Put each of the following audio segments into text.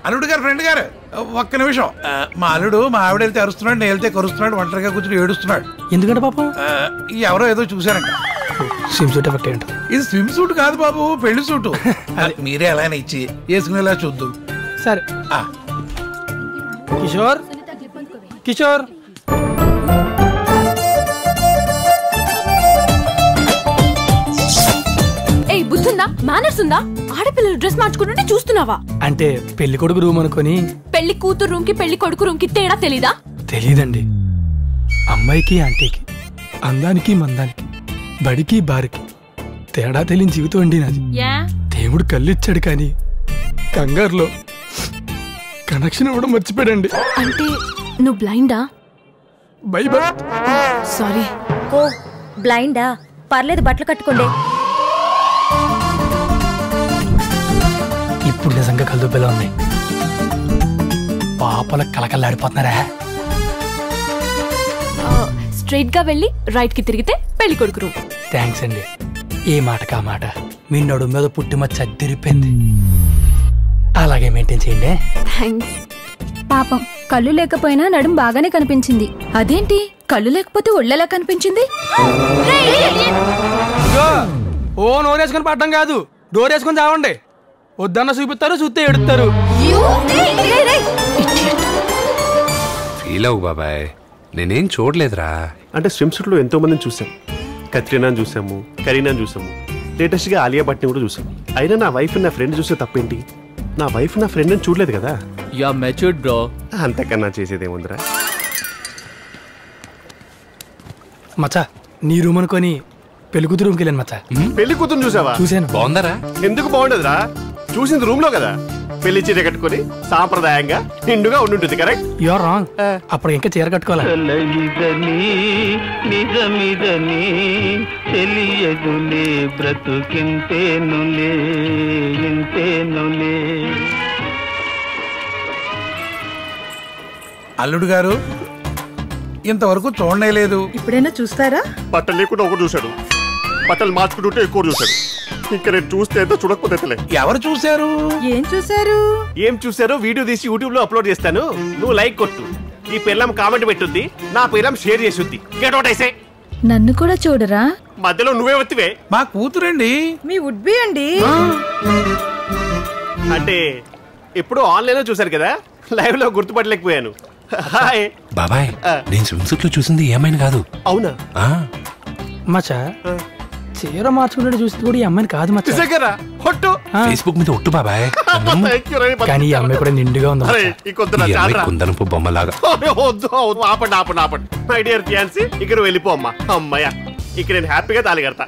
అల్లుడు గారు ఫ్రెండ్ గారు ఒక్క నిమిషం ఆ, మా అల్లుడు మా ఆవిడ వెళ్తే అరుస్తున్నాడు నేను వెళ్తే కరుస్తున్నాడు ఒంటరిగా కూర్చుని ఏడుస్తున్నాడు ఎందుకంటే పాపం ఆ, ఈ ఎవరో ఏదో చూశారంట స్విమ్ సూట్ ఎఫెక్ట్ ఏంటో ఇది స్విమ్ సూట్ కాదు బాబు పెళ్లి సూటు అది మీరే ఎలా అయినా ఇచ్చి వేసుకునేలా చూద్దు సరే ఆ, కిషోర్ కిషోర్ ఏ బుద్ధుందా మేనర్స్ ఉందా ఆడపిల్లలు డ్రెస్ మార్చుకుంటుంటే చూస్తున్నావా అంటే పెళ్లి కొడుకు రూమ్ అనుకొని పెళ్లి కూతురు రూమ్ కి పెళ్లి కొడుకు రూమ్ కి తేడా తెలీదా తెలియదండి అమ్మాయికి ఆంటీకి అందానికి మందానికి బడికి బారికి తేడా తెలియని జీవితం అండి నాది దేవుడు కళ్ళిచ్చాడు కానీ కంగారులో కనెక్షన్ ఇవ్వడం మర్చిపోయాడండి అంటే నువ్వు బ్లైండా బై బై సారీ ఓ బ్లైండా పర్లేదు బట్టలు కట్టుకోండి ఇప్పుడు నిజంగా కలుదుబ్బెలా ఉన్నాయి పాపల కలకల్లాడిపోతున్నారా స్ట్రైట్ గా వెళ్ళి రైట్ కి తిరిగితే పెళ్లి కొడుకు రూమ్ థ్యాంక్స్ అండి ఏ మాట కా మాట మీ నడుము మీద పుట్టి మచ్చ తిరిపోయింది అలాగే మెయింటైన్ చేయండి థ్యాంక్స్ పాపం కళ్ళు లేకపోయినా నడుం బాగానే కనిపించింది అదేంటి కళ్ళు లేకపోతే ఒళ్ళెలా కనిపించింది ఇదిగో, ఓ నోరేసుకొని పడడం కాదు డోర్ వేసుకొని చావండి వద్దన్న చూపిస్తారు చూస్తే ఎడుతారు ఫీల్ అవ్వు బాబాయ్ నేనేం చూడలేదురా అంటే స్విమ్ సూట్ లో ఎంతో మందిని చూసాం కత్రినాని చూసాము కరీనాని చూసాము లేటెస్ట్ గా ఆలియా భట్ని కూడా చూసాం అయినా నా వైఫ్ నా ఫ్రెండ్ చూస్తే తప్పేంటి నా వైఫ్ నా ఫ్రెండ్ అని చూడలేదు కదా యా మెచ్యూర్డ్ బ్రో అంతకన్నా చేసేదేముందిరా మచ్చా నీ రూమ్ అనుకొని పెళ్లి రూమ్కి వెళ్ళాను మచ్చా పెళ్లి కూతురు చూసావా చూశాను బాగుందరా ఎందుకు బాగుండదురా చూసింది రూమ్ లో కదా పెళ్లి చీర కట్టుకొని సాంప్రదాయంగా నిండుగా ఉండుంటుంది కరెక్ట్ యువర్ రాంగ్ అప్పుడు ఇంకా చీర కట్టుకోవాలి కలయిదని నిజమిదని తెలియదులే బ్రతుకింతేనులే ఇంతేనులే అల్లుడు గారు ఇంతవరకు చూడనే లేదు ఇప్పుడైనా చూస్తారా బట్టలు లేకుండా ఒకటి చూశాడు బట్టలు మార్చుకుంటుంటే ఎక్కువ చూశాడు ఇంకా నేను చూస్తే ఎంత చూడకపోతే తెలే ఎవరు చూశారు ఏం చూసారు ఏం చూసారో వీడియో తీసి యూట్యూబ్ లో అప్లోడ్ చేస్తాను నువ్వు లైక్ కొట్టు ఈ పిల్లం కామెంట్ పెట్టుద్ది నా పిల్లం షేర్ చేసుద్ది గెట్ అవుట్ అయితే నన్ను కూడా చూడరా మధ్యలో నువ్వే వత్తివే మా కూతురండి మీ ఉడ్బి అండి అంటే ఎప్పుడు ఆన్లైన్ లో చూశారు కదా లైవ్ లో గుర్తుపట్టలేకపోయాను హాయ్ బాబాయ్ నేను స్విమ్ సూట్ లో చూసింది ఏమైనా కాదు అవునా ఆ మచ్చా చీర మార్చుకుంటే చూస్తే కూడా ఈ అమ్మాయిని కాదు మచ్చా నిజంగారా హొట్టు ఆ, ఫేస్బుక్ మీద ఒట్టు బాబాయ్ Thank you, రండి, కానీ ఈ అమ్మాయి కూడా నిండుగా ఉంది అరే మచ్చా. ఈ కొద్ది నా ఈ అమ్మాయి చాలరా. కుందనపు బొమ్మలాగా అరే, వద్దు వద్దు, ఆపండి ఆపండి ఆపండి మై డియర్ ఫియాన్సీ ఇక నువ్వు వెళ్ళిపో అమ్మా అమ్మయ్య ఇక నేను హ్యాపీగా తాళి కడతా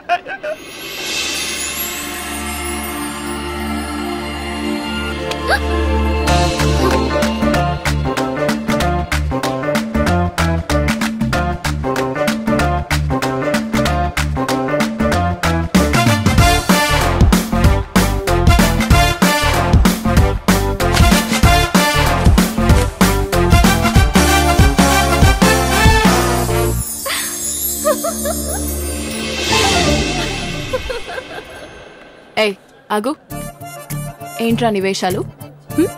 ఏయ్ ఆగు ఏంట్రా నివేశాలు హ్మ్?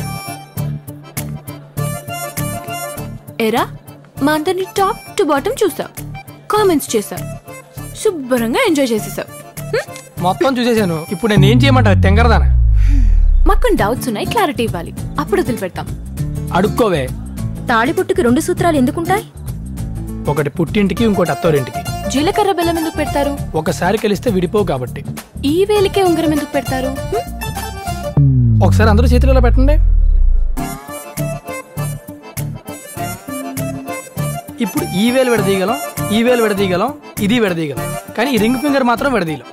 ఎరా మా అందరిని టాప్ టు బాటమ్ చూసావు కామెంట్స్ చేసావు శుభ్రంగా ఎంజాయ్ చేసేసావు మొత్తం చూసేసాను ఇప్పుడు నేను ఏం చేయమంటా తెంగరదానా మాకు కొన్ని డౌట్స్ ఉన్నాయి క్లారిటీ ఇవ్వాలి అప్పుడు వదిలిపెడతాం అడుక్కోవే తాళిబొట్టుకి రెండు సూత్రాలు ఎందుకుంటాయి ఒకటి పుట్టింటికి ఇంకోటి అత్తోరింటికి జీలకర్ర బెల్లం ఎందుకు పెడతారు ఒకసారి కలిస్తే విడిపోవు కాబట్టి ఈ వేలికే ఉంగరం ఎందుకు పెడతారు హ్మ్? ఒకసారి అందరూ చేతులలో పెట్టండి ఇప్పుడు ఈ వేలు విడదీయగలం ఈ వేలు విడదీయగలం ఇది విడదీయగలం కానీ ఈ రింగ్ ఫింగర్ మాత్రం విడదీయలం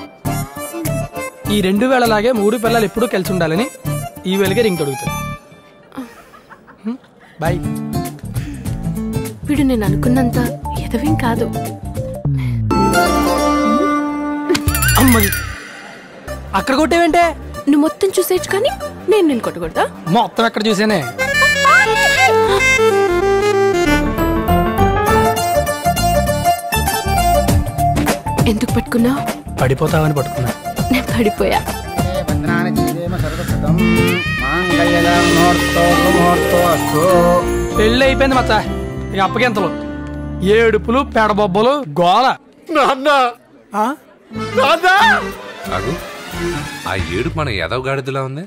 ఈ రెండు వేళలాగే మూడు పిల్లలు ఎప్పుడూ కలిసి ఉండాలని ఈ వేలుగా రింగ్ తొడుగుతుంది బాయ్ వీడు నేను అనుకున్నంత ఎదవేం కాదు అమ్మది అక్కడ కొట్టేవేంటే నువ్వు మొత్తం చూసేయచ్చు కానీ నేను నేను కొట్టకూడదా మొత్తం ఎక్కడ చూసానే ఎందుకు పట్టుకున్నావు పడిపోతావని పట్టుకున్నా నేను పడిపోయా భద్రాన్ని శ్రీదేమ సర్వసతం మాంగళ్యదాం పెళ్ళి అయిపోయింది మచ్చ ఇక అప్పగింతలు ఏడుపులు పెడబొబ్బలు గోల నాన్న ఆ? నాన్న ఆగు ఆ ఏడు మన ఎదవ గాడిదలా ఉంది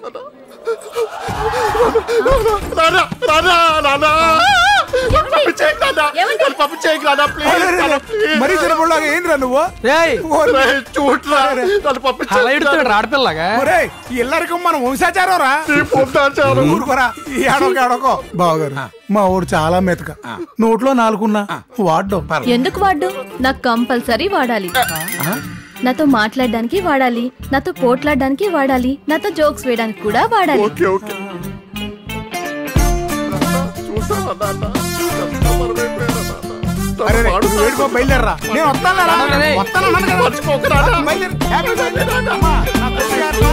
నాన్న నాన్న నాన్న నన్ను పంపించేయకు నాన్న. నన్ను పంపించేయకు నాన్న, please, అరే, అరే, నాన్న, అరే, please. మరీ చిన్నపిల్లలాగా ఏంద్రా నువ్వు రేయ్ రేయ్, చూడరా నన్ను అలా పంపించేయకు ఎడుతాడు నాన్న. ఆడపిల్లగా ఒరేయ్ ఇల్లరికం మన వంశాచారం రా నీ పొందాచారు. ఊరుకోరా ఈ ఏడోక ఏడోకో బావగారు మా ఊరు చాలా మెతక నోట్లో నాలుగున్నా వాడ్డం ఎందుకు వాడు నాకు కంపల్సరీ వాడాలి నాతో మాట్లాడడానికి వాడాలి నాతో పోట్లాడడానికి వాడాలి నాతో జోక్స్ వేయడానికి కూడా వాడాలి ఓకే ఓకే చూసావా నాన్న? కస్టమర్ అయిపోయారా నాన్న? అరే రే, వాడు నువ్వు ఏడుకో బయలుదేరరా నేను వస్తాను రా. అరే, వస్తాను అన్నాను కదా. మర్చిపోకు నాన్న. బయలుదేరు. హ్యాపీ బర్త్డే నాన్న. అమ్మా, నా తల్లి గారు.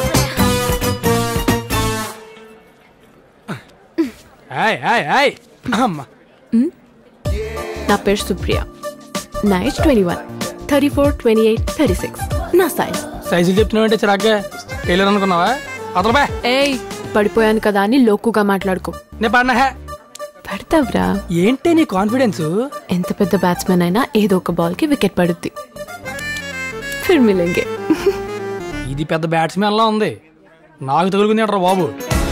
ఆయ్ ఆయ్ ఆయ్ అమ్మా నా పేరు సుప్రియ నా age twenty one thirty four twenty eight thirty six నా సైజ్ సైజులు చెప్తున్నావంటే చిరాగ్గా టైలర్ అనుకున్నావా అతను బే ఏయ్ పడిపోయాను కదా అని లోకుగా మాట్లాడుకో నేను పడినా హే పడతావ్రా ఏంటి నీ కాన్ఫిడెన్స్ ఎంత పెద్ద బ్యాట్స్మెన్ అయినా ఏదో ఒక బాల్ కి వికెట్ పడుద్ది ఫిర్ మిలేంగే ఇది పెద్ద బ్యాట్స్మెన్ లా ఉంది నాకు తగులుకునేట్రా బాబు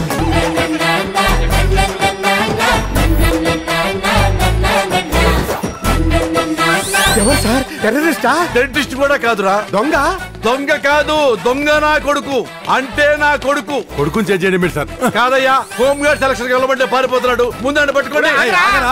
ఎవరు సార్ టెర్రరిస్టా డెంటిస్ట్ కూడా కాదురా దొంగ దొంగ కాదు దొంగ నా కొడుకు అంటే నా కొడుకు కొడుకుని చేయండి మీరు సార్ కాదయ్యా హోమ్ గార్డ్ సెలక్షన్ వెళ్ళబట్టే పారిపోతున్నాడు ముందండి పట్టుకోండి ఆగరా?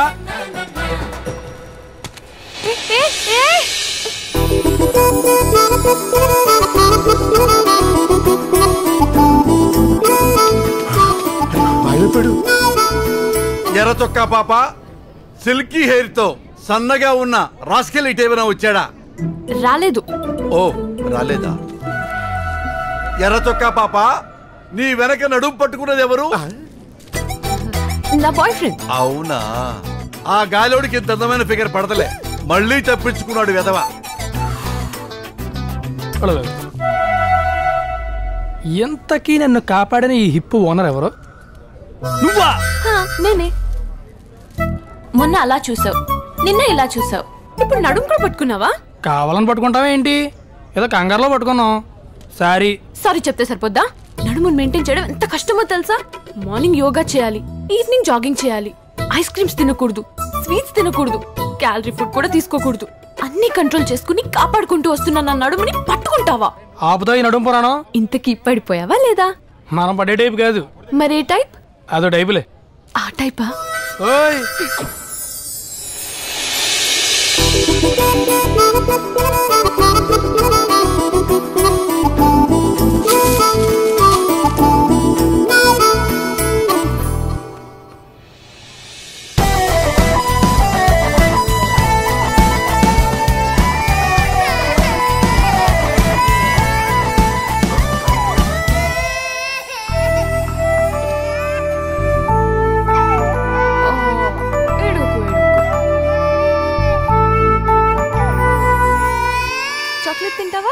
భయపడు ఎర్ర చొక్కా పాప సిల్కీ హెయిర్ తో సన్నగా ఉన్న రాస్కెల్ ఇటు ఏమైనా వచ్చాడా రాలేదు ఓ రాలేదా ఎర్ర చొక్కా పాప నీ వెనక నడుము పట్టుకున్నది ఎవరు నా బాయ్ ఫ్రెండ్ అవునా ఆ గాలోడికి ఇంత అందమైన ఫిగర్ పడతలే మళ్ళీ తప్పించుకున్నాడు వెధవ ఎంతకీ నన్ను కాపాడిన ఈ హిప్ ఓనర్ ఎవరు నువ్వా హా, నేనే మొన్న అలా చూసావు నిన్న ఇలా చూసావు ఇప్పుడు నడుము కూడా పట్టుకున్నావా కావాలని పట్టుకుంటావా ఏంటి ఏదో కంగారులో పట్టుకున్నాం సారీ సారీ చెప్తే సరిపోద్దా నడుమును మెయింటైన్ చేయడం ఎంత కష్టమో తెలుసా మార్నింగ్ యోగా చేయాలి ఈవినింగ్ జాగింగ్ చేయాలి ఐస్ క్రీమ్స్ తినకూడదు స్వీట్స్ తినకూడదు క్యాలరీ ఫుడ్ కూడా తీసుకోకూడదు అన్ని కంట్రోల్ చేసుకుని కాపాడుకుంటూ వస్తున్న నా నడుముని పట్టుకుంటావా ఆపుతా ఈ నడుము పురాణం ఇంతకీ పడిపోయావా లేదా మనం పడే టైప్ కాదు మరే టైప్ అదో టైపులే ఆ టైపా ఓయ్ ఏడుకు చాక్లెట్ తింటావా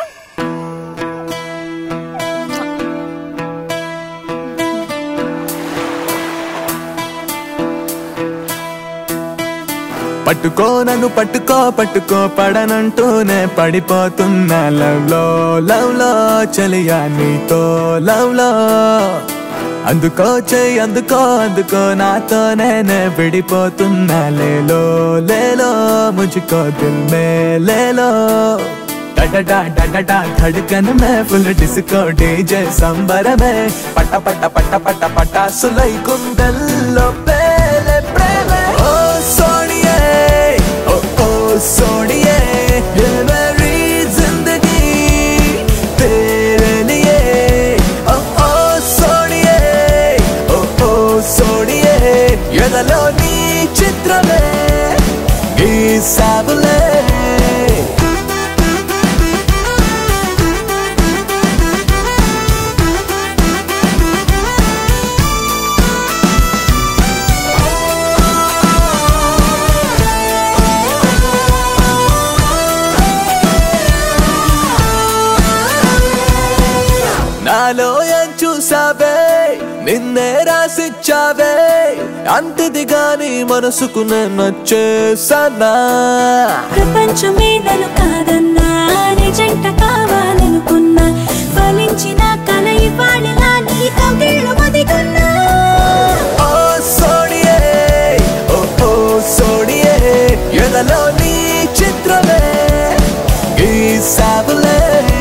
పట్టుకో నన్ను పట్టుకో పట్టుకో పడనంటూనే పడిపోతున్నా లవ్ లో లవ్ లో చలియా నీతో లవ్ లో అందుకో చెయ్యి అందుకో అందుకో నాతో నేనే విడిపోతున్నా లేలో లేలో ముझको दिल में ले लो डडडा डडडा धड़कन में फुल डिस्को डीजे संबर में पट पट पट पट पटा सुलई कुंडलो पेले प्रेमे ओ सोनिए ओ ओ सोनिए ये मेरी जिंदगी तेरे लिए ओ ओ सोनिए ओ ओ सोनिए ఎదలో నీ చిత్రమే గీసావులే నాలో ఏం చూసావే నిన్నే రాసిచ్చావే అంతిది గాని మనసుకు నేను నచ్చేసనా ప్రపంచమే నన్ను కాదన్నా నిజంట కావాలనుకున్నా ఫలించిన కల ఇవాళలా నీ కౌగిళ్ళు ఒదిగొన్నా ఓ సోడియే ఓ ఓ సోడియే ఎదలో నీ చిత్రమే గీసావులే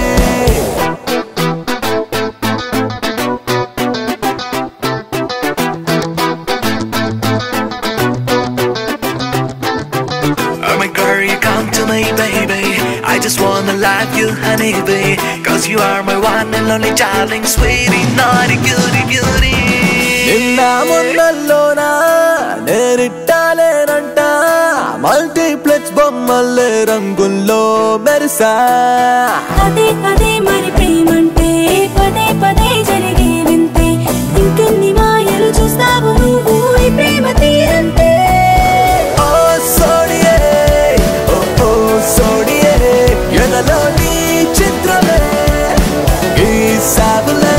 Oh my girl, you come to me, baby. I just wanna love you, honey, baby. Cause you are my one and only darling, sweetie, naughty, cutie, beauty. నిన్న మొన్నల్లోనా నేరిట్టాలేనంట మల్టీప్లెక్స్ బొమ్మల్లే రంగుల్లో మెరిసా పదే పదే మరి ప్రేమంటే పదే పదే జరిగే వింతే ఇంకెన్ని మాయలు చూస్తావు నువ్వు ఈ ప్రేమ తీరంతే ఓ సోడియే ఓ ఓ సోడియే ఎదలో నీ చిత్రమే గీసావులే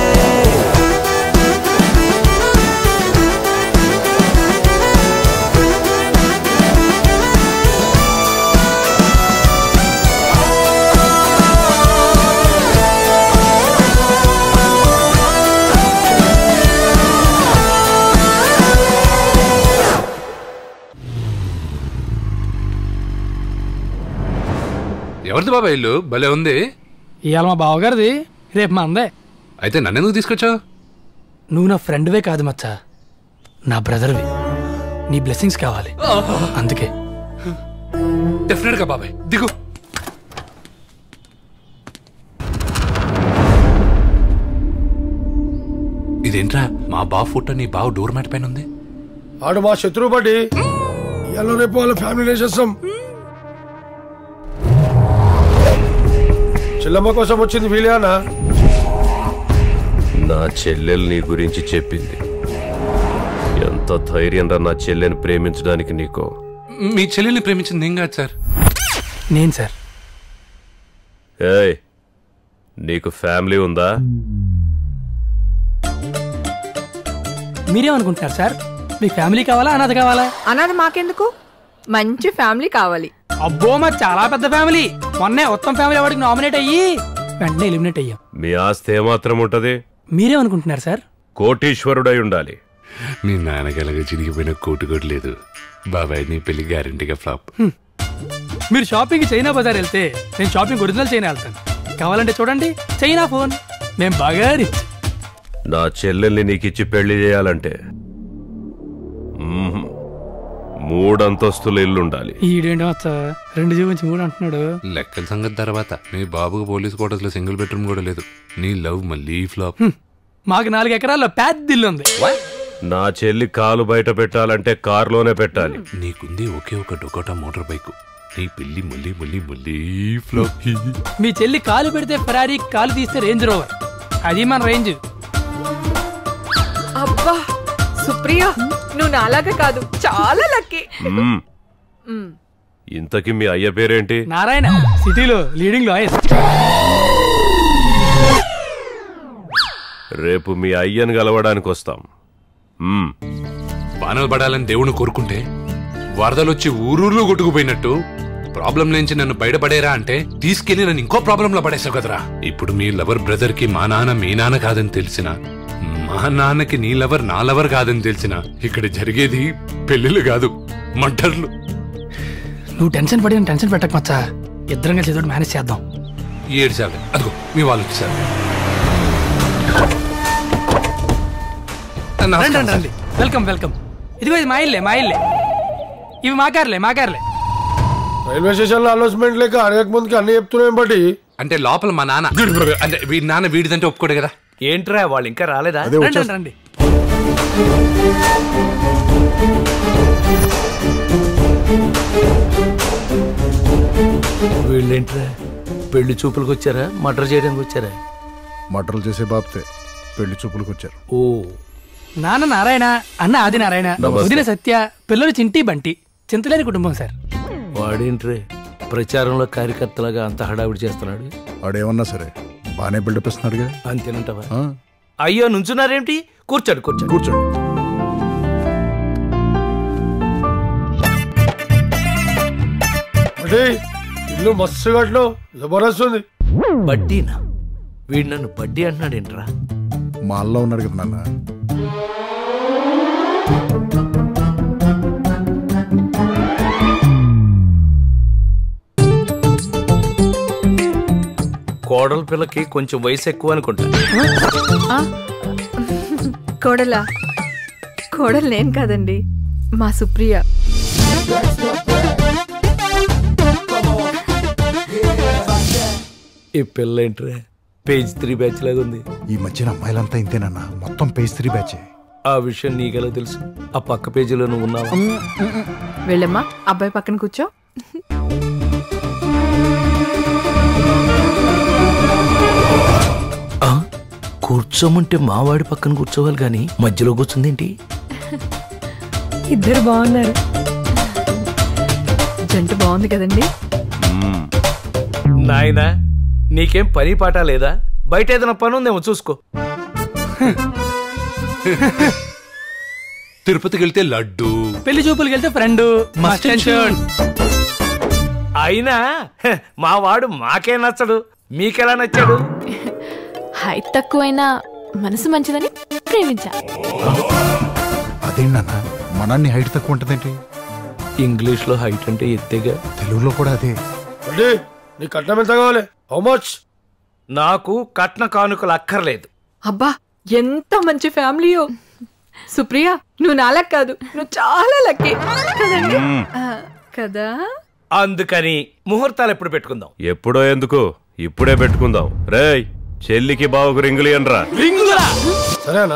ఎవరిది బాబా ఇల్లు భలే ఉంది ఇవాళ మా బావగారిది రేపు మా అందే అయితే నన్నెందుకు తీసుకొచ్చావు నువ్వు నా ఫ్రెండ్వే కాదు మచ్చా నా బ్రదర్వి నీ బ్లెస్సింగ్స్ కావాలి అందుకే డెఫినెట్ గా బాబాయ్ దిగు ఇదేంట్రా మా బావ ఫోటో నీ బావ డోర్ మ్యాట్ పైన ఉంది ఆడు మా శత్రువు బట్టి ఇవాళ రేపు వాళ్ళ ఫ్యామిలీ వేసేస్తాం చెల్లమ్మ కోసం వచ్చింది వీలేనా నా చెల్లెలు నీ గురించి చెప్పింది ఎంత ధైర్యంగా నా చెల్లెని ప్రేమించడానికి నీకో మీ చెల్లెల్ని ప్రేమించింది ఏం కాదు సార్ నేను సార్ ఏయ్ నీకు ఫ్యామిలీ ఉందా మీరేమనుకుంటున్నారు సార్ మీ ఫ్యామిలీ కావాలా అనాథ కావాలా అనాథ మాకెందుకు మంచి ఫ్యామిలీ కావాలి అబ్బో మా చాలా పెద్ద ఫ్యామిలీ మొన్నే ఉత్తమ ఫ్యామిలీ అవార్డుకి నామినేట్ అయ్యి వెంటనే ఎలిమినేట్ అయ్యాం మీ ఆస్తి ఏమాత్రం ఉంటది మీరేమనుకుంటున్నారు సార్ కోటీశ్వరుడై ఉండాలి మీ నాన్నకి ఎలాగ చిరిగిపోయిన కోటు కూడా లేదు బాబాయ్ నీ పెళ్లి గ్యారంటీగా ఫ్లాప్ మీరు షాపింగ్ చైనా బజార్ వెళ్తే నేను షాపింగ్ ఒరిజినల్ చైనా వెళ్తాను కావాలంటే చూడండి చైనా ఫోన్ మేము బాగా rich. నా చెల్లెల్ని నీకిచ్చి పెళ్లి చేయాలంటే మ్మ్. మూడంతస్తుల ఇల్లుండాలి ఈడేంటి మచ్చ రెండు చూపించి మూడు అంటున్నాడు లెక్కల సంగతి తర్వాత మీ బాబుకు పోలీస్ క్వార్టర్స్ లో సింగిల్ బెడ్రూమ్ కూడా లేదు నీ లవ్ మళ్ళీ ఫ్లాప్ మాకు నాలుగు ఎకరాల్లో పెద్ద ఇల్లు ఉంది నా చెల్లి కాలు బయట పెట్టాలంటే కారులోనే పెట్టాలి నీకుంది ఒకే ఒక డొకోటా మోటార్ బైక్ నీ పెళ్లి మళ్ళీ మళ్ళీ మళ్ళీ ఫ్లాప్ మీ చెల్లి కాలు పెడితే ఫెరారీ కాలు తీస్తే రేంజ్ రోవర్ అది మన రేంజ్ అబ్బా సుప్రియ నువ్వు నాలాగా కాదు చాలా లక్కీ మ్మ్. ఇంతకీ మీ అయ్య పేరేంటి నారాయణ సిటీలో లీడింగ్ లాయర్ రేపు మీ అయ్యను గలవడానికి వస్తాం మ్మ్. వానలు పడాలని దేవుని కోరుకుంటే వరదలొచ్చి ఊరూర్లు కొట్టుకుపోయినట్టు ప్రాబ్లం నుంచి నన్ను బయటపడేరా అంటే తీసుకెళ్లి నన్ను ఇంకో ప్రాబ్లం లో పడేసావు కదరా ఇప్పుడు మీ లవర్ బ్రదర్ కి మా నాన్న మీ నాన్న కాదని తెలిసిన మా నాన్నకి నీ లవర్ నా లవర్ కాదని తెలిసిన ఇక్కడ జరిగేది పెళ్లిళ్ళు కాదు మర్డర్లు నువ్వు టెన్షన్ పడి టెన్షన్ పెట్టక మచ్చా ఇద్దరం కలిసి ఏదో మేనేజ్ చేద్దాం ఏడ్చాలి అదిగో మీ వాళ్ళు వచ్చేసారు రండి రండి రండి వెల్కమ్ వెల్కమ్ ఇదిగో ఇది మా ఇల్లే మా ఇల్లే ఇవి మా కార్లే మా కార్లే రైల్వే స్టేషన్ లో అనౌన్స్మెంట్ లేక అడగక ముందుకి అన్ని చెప్తున్నాం బట్టి అంటే లోపల మా నాన్న అంటే వీడి నాన్న వీడిదంటే ఒప్పుకోడు కదా ఏంట్రా వాళ్ళు ఇంకా రాలేదా రండి రండి, రండి వీళ్ళేంట్రా పెళ్లి చూపులకు వచ్చారా మర్డర్ చేయడానికి వచ్చారా మటర్లు చేసే బాబతే పెళ్లి చూపులకు వచ్చారు ఓ నాన్న నారాయణ అన్న ఆది నారాయణ నమస్తే. వదిన సత్య పిల్లలు చింటి బంటి చింతలేని కుటుంబం సార్ వాడేంట్రే ప్రచారంలో కార్యకర్తలాగా అంత హడావిడి చేస్తున్నాడు వాడేమన్నా సరే బాగానే బిల్డప్ ఇస్తున్నాడుగా అంతేనంటావా ఆ? అయ్యో నుంచున్నారేంటి కూర్చోండి కూర్చోండి కూర్చోండి బడ్డీ ఇల్లు మస్తు కట్లు జబర్దస్త్ ఉంది బడ్డీనా వీడు నన్ను బడ్డీ అంటున్నాడేంట్రా మా అల్లో ఉన్నాడు కదా నాన్న కోడల పిల్లకి కొంచెం వయసు ఎక్కువ అనుకుంటా ఆ? కోడలా కోడలు నేను కాదండి మా సుప్రియ ఈ పిల్ల ఏంట్రా పేజ్ త్రీ బ్యాచ్ లాగా ఉంది ఈ మధ్యన అమ్మాయిలంతా ఇంతేనన్నా మొత్తం పేజ్ త్రీ బ్యాచ్ ఆ విషయం నీకెలా తెలుసు ఆ పక్క పేజీలో నువ్వు ఉన్నావా వెళ్ళమ్మా అబ్బాయి పక్కన కూర్చో ఆ? కూర్చోమంటే మావాడి పక్కన కూర్చోవాలి కానీ మధ్యలో కూర్చుందేంటి ఇద్దరు బాగున్నారు జంట బాగుంది కదండి నాయనా నీకేం పని పాట లేదా బయట ఏదైనా పని ఉందేమో చూసుకో తిరుపతికి వెళ్తే లడ్డు పెళ్లి చూపులకి వెళ్తే ఫ్రెండ్ మస్ట్ అండ్ షర్ట్ అయినా హె, మా వాడు మాకే నచ్చడు మీకెలా నచ్చాడు హైట్ తక్కువైనా మనసు మంచిదని ప్రేమించా అదేంటి నాన్న మనాన్ని హైట్ తక్కువ ఉంటుందేంటి ఇంగ్లీష్ లో హైట్ అంటే ఎత్తేగా తెలుగులో కూడా అదే బడ్డీ నీ కట్నం ఎంత కావాలి హౌ మచ్ నాకు కట్న కానుకలు అక్కర్లేదు అబ్బా ఎంత మంచి ఫ్యామిలీయో సుప్రియ నువ్వు నాలా కాదు నువ్వు చాలా లక్కీ కదండి ఆ, కదా అందుకని ముహూర్తాలు ఎప్పుడు పెట్టుకుందాం ఎప్పుడో ఎందుకు ఇప్పుడే పెట్టుకుందాం రేయ్ చెల్లికి బావకు రింగులు ఇయ్యండ్రా రింగులా సరేనా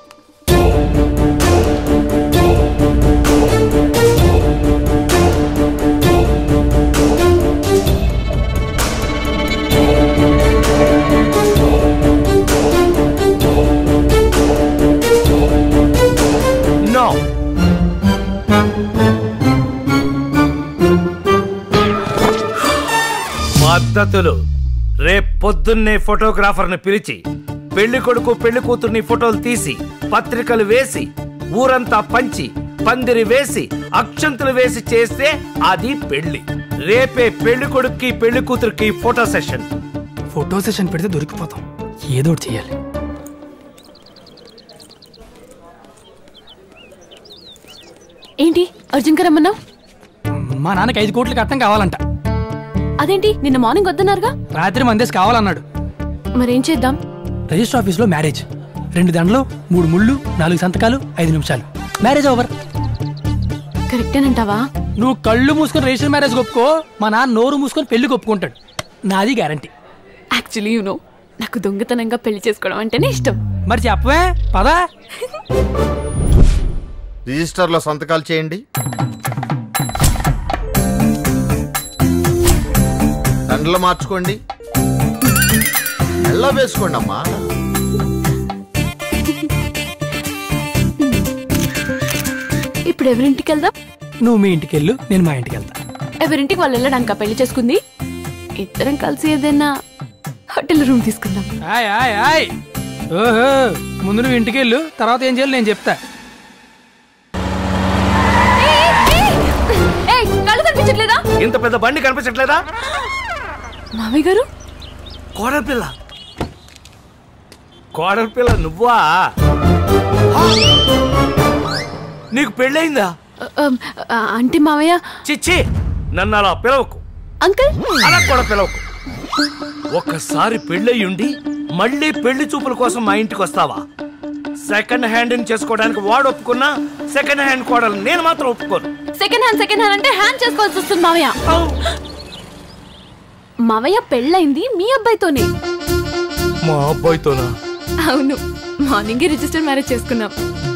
నో పద్ధతులు రేపు పొద్దున్నే ఫోటోగ్రాఫర్ని పిలిచి పెళ్లి కొడుకు పెళ్లి కూతుర్ని ఫోటోలు తీసి పత్రికలు వేసి ఊరంతా పంచి పందిరి వేసి అక్షంతులు వేసి చేస్తే అది పెళ్లి రేపే పెళ్లి కొడుక్కి పెళ్లి కూతురికి ఫోటో సెషన్ ఫోటో సెషన్ పెడితే దొరికిపోతాం ఏదో ఒకటి చేయాలి ఏంటి అర్జున్ రమ్మన్నావు మా నాన్నకి ఐదు కోట్లు కట్టం కావాలంట అదేంటి నిన్న మార్నింగ్ వద్దన్నారుగా రాత్రి మందేసి కావాలన్నాడు మరేం చేద్దాం రిజిస్టర్ ఆఫీస్లో మ్యారేజ్ రెండు దండలు మూడు ముళ్ళు నాలుగు సంతకాలు ఐదు నిమిషాలు మ్యారేజ్ ఓవర్ కరెక్టేనంటావా నువ్వు కళ్ళు మూసుకొని రిజిస్టర్ మ్యారేజ్ ఒప్పుకో మా నాన్న నోరు మూసుకొని పెళ్లి ఒప్పుకుంటాడు నాది గ్యారంటీ యాక్చువల్లీ యు నో నాకు దొంగతనంగా పెళ్లి చేసుకోవడం అంటేనే ఇష్టం మరి చెప్పవే పదా రిజిస్టర్లో సంతకాలు చేయండి దండలు మార్చుకోండి మెల్ల వేసుకోండి అమ్మా ఇప్పుడు ఎవరింటికి వెళ్దాం నువ్వు మీ ఇంటికి వెళ్ళు నేను మా ఇంటికి వెళ్తా ఎవరింటికి వాళ్ళు వెళ్ళడానికి పెళ్లి చేసుకుంది ఇద్దరం కలిసి ఏదైనా హోటల్ రూమ్ తీసుకుందాం ఆయ్ ఆయ్ ఆయ్ ఓహో ముందు నువ్వు ఇంటికి వెళ్ళు తర్వాత ఏం చేయాలి నేను చెప్తా ఏయ్, కళ్ళు కనిపించట్లేదా ఇంత పెద్ద బండి కనిపించట్లేదా మామయ్య గారు కోడల పిల్ల కోడల పిల్ల నువ్వా నీకు పెళ్ళయిందా ఆ, ఆ, అంటే మామయ్య చిచ్చి నన్ను అలా పిలవకు అంకుల్ అలా కూడా పిలవకు ఒక్కసారి పెళ్ళయ్యుండి మళ్ళీ పెళ్లి చూపుల కోసం మా ఇంటికి వస్తావా సెకండ్ హ్యాండ్ చేసుకోవడానికి వాడు ఒప్పుకున్నా సెకండ్ హ్యాండ్ కోడలు నేను మాత్రం ఒప్పుకోను సెకండ్ హ్యాండ్ సెకండ్ హ్యాండ్ అంటే హ్యాండ్ చేసుకోవాల్సి వస్తుంది మావయ్య మావయ్య పెళ్ళైంది మీ అబ్బాయితోనే మా అబ్బాయితోనా అవును మార్నింగే రిజిస్టర్ మ్యారేజ్ చేసుకున్నాం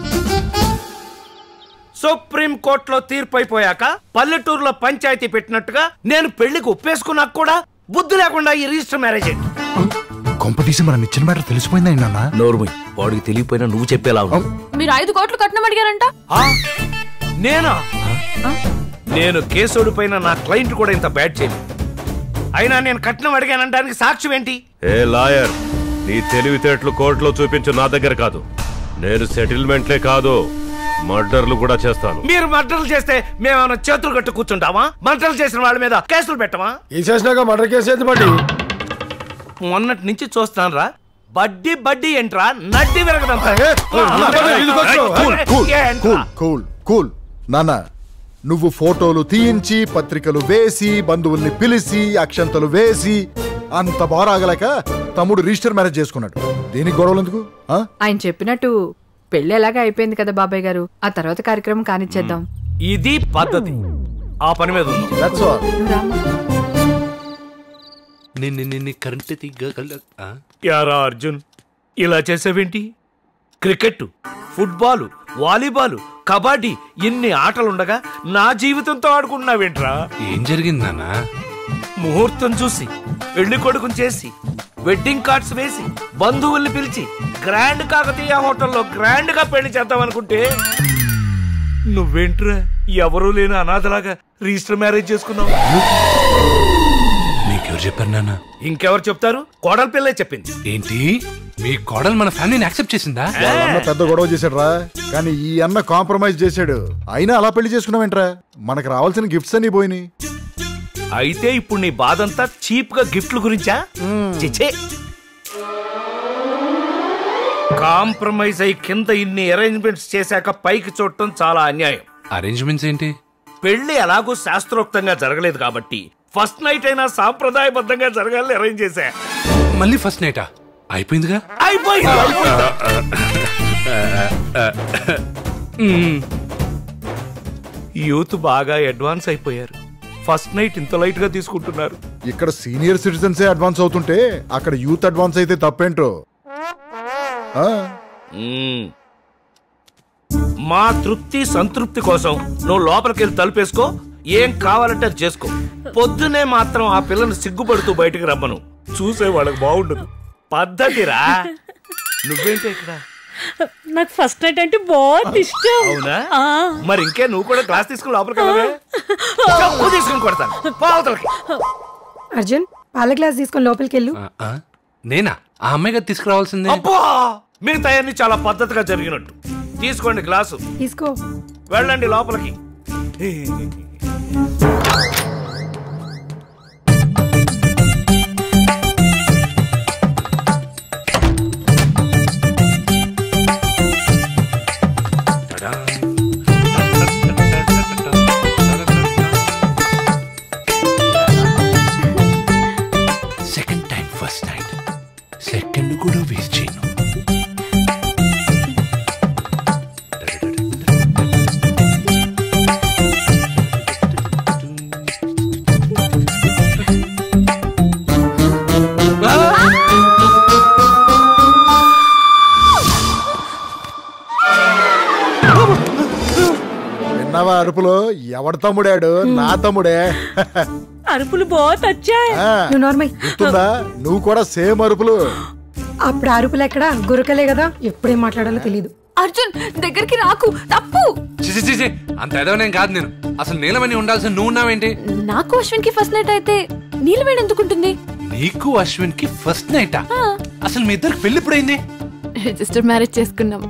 సుప్రీం కోర్టులో తీర్పు అయిపోయాక పల్లెటూరులో పంచాయతీ పెట్టినట్టుగా నేను పెళ్లికి ఒప్పేసుకున్నాక కూడా బుద్ధి లేకుండా ఈ రిజిస్టర్ మ్యారేజ్ ఏంటి కొంప తీసి మన నిచ్చిన మ్యాటర్ తెలిసిపోయిందా నాన్న నోర్మయ్ వాడికి తెలియపోయినా నువ్వు చెప్పేలా మీరు ఐదు కోట్లు కట్నం అడిగారంట నేనా నేను కేసుడి పైన నా క్లయింట్ కూడా ఇంత బ్యాడ్ చేయను అయినా నేను కట్నం అడిగానడానికి సాక్ష్యం ఏంటి ఏ లాయర్ నీ తెలివితేటలు కోర్టులో చూపించు నా దగ్గర కాదు నేను సెటిల్మెంట్లే కాదు మర్డర్లు కూడా చేస్తాను మీరు మర్డర్లు చేస్తే మేమేమైనా చేతులు కట్టు కూర్చుంటామా మర్డర్లు చేసిన వాళ్ళ మీద కేసులు పెట్టమా ఈ చేసినాక మర్డర్ కేసు అయితే బట్టి మొన్నటి నుంచి చూస్తాను రా బడ్డీ బడ్డీ ఏంట్రా నడ్డి విరగదంతా cool cool cool cool cool నాన్న నువ్వు ఫోటోలు తీయించి పత్రికలు వేసి బంధువుల్ని పిలిచి అక్షంతలు వేసి అంత బారాగలేక తమ్ముడు రిజిస్టర్ మ్యారేజ్ చేసుకున్నాడు దీనికి గొడవలు ఎందుకు ఆ? ఆయన చెప్పినట్టు పెళ్లి ఎలాగా అయిపోయింది కదా బాబాయ్ గారు ఆ తర్వాత కార్యక్రమం కానిచ్చేద్దాం ఇది పద్ధతి ఆ పని మీద ఉంది That's all. నిన్ను నిన్ను కరెంట్ తీగల యారా అర్జున్ ఇలా చేసావేంటి క్రికెట్ ఫుట్బాల్ వాలీబాల్ కబడ్డీ ఇన్ని ఆటలుండగా నా జీవితంతో ఆడుకుంటున్నావేంట్రా ఏం జరిగింది నాన్న ముహూర్తం చూసి పెళ్లి కొడుకుని చేసి వెడ్డింగ్ కార్డ్స్ వేసి బంధువుల్ని పిలిచి గ్రాండ్ కాకతీయ హోటల్లో గ్రాండ్ గా పెళ్లి చేద్దాం అనుకుంటే నువ్వేంట్రా ఎవరూ లేని అనాథలాగా రిజిస్టర్ మ్యారేజ్ చేసుకున్నావు మీకెవరు చెప్పారు నాన్న ఇంకెవరు చెప్తారు కోడల పిల్లే చెప్పింది ఏంటి మీ కోడలు మన ఫ్యామిలీని యాక్సెప్ట్ చేసిందా వాళ్ళ అన్న పెద్ద గొడవ చేశాడు రా కానీ ఈ అన్న కాంప్రమైజ్ చేశాడు అయినా అలా పెళ్లి చేసుకున్నావేంట్రా మనకు రావాల్సిన గిఫ్ట్స్ అన్ని పోయినాయి అయితే ఇప్పుడు నీ బాధంతా చీప్ గా గిఫ్ట్ల గురించా చిచే కాంప్రమైజ్ అయి కింద ఇన్ని అరేంజ్మెంట్స్ చేశాక పైకి చూడటం చాలా అన్యాయం అరేంజ్మెంట్స్ ఏంటి పెళ్లి ఎలాగో శాస్త్రోక్తంగా జరగలేదు కాబట్టి ఫస్ట్ నైట్ అయినా సాంప్రదాయబద్ధంగా జరగాలని అరేంజ్ చేశా మళ్ళీ ఫస్ట్ నైటా అయిపోయిందిగా అయిపోయింది మ్మ్. యూత్ బాగా అడ్వాన్స్ అయిపోయారు ఫస్ట్ నైట్ ఇంత లైట్ గా తీసుకుంటున్నారు ఇక్కడ సీనియర్ సిటిజన్సే అడ్వాన్స్ అవుతుంటే అక్కడ యూత్ అడ్వాన్స్ అయితే తప్పేంటో ఆ? మ్మ్. మా తృప్తి సంతృప్తి కోసం నువ్వు లోపలికి వెళ్ళి తలుపేసుకో ఏం కావాలంటే అది చేసుకో పొద్దునే మాత్రం ఆ పిల్లని సిగ్గుపడుతూ బయటికి రమ్మను చూసే వాళ్ళకి బాగుండదు పద్ధతిరా నువ్వేంటి ఇక్కడ నాకు ఫస్ట్ నైట్ అంటే బాగా ఇష్టం అవునా ఆ. మరి ఇంకే నువ్వు కూడా క్లాస్ తీసుకుని లోపలికి వెళ్ళవే చెప్పు తీసుకుని కొడతాను పోవతలకి అర్జున్ పాల గ్లాస్ తీసుకొని లోపలికి వెళ్ళు ఆ, ఆ? నేనా ఆ అమ్మాయి గారు తీసుకురావాల్సిందే అబ్బా మిగతా అన్ని చాలా పద్ధతిగా జరిగినట్టు తీసుకోండి గ్లాసు తీసుకో వెళ్ళండి లోపలికి second time first night second కూడా వేస్ట్ చేయను విన్నావా అరుపులు ఎవడు తమ్ముడాడు నా తమ్ముడే అరుపులు బాగా వచ్చాయి ఆ, నువ్వు నార్మల్ గుర్తుందా నువ్వు కూడా సేమ్ అరుపులు అప్పుడు అరుపులు ఎక్కడ గురకలే కదా ఎప్పుడేం మాట్లాడాలో తెలియదు అర్జున్ దగ్గరికి రాకు తప్పు చిచి చిచి అంత ఎదవనేం కాదు నేను అసలు నీలమని ఉండాల్సిన నువ్వు ఉన్నావేంటి నాకు అశ్విన్ కి ఫస్ట్ నైట్ అయితే నీలవేణి ఎందుకుంటుంది నీకు అశ్విన్ కి ఫస్ట్ నైటా అసలు మీ ఇద్దరికి పెళ్లి ఎప్పుడైంది రిజిస్టర్ మ్యారేజ్ చేసుకున్నాం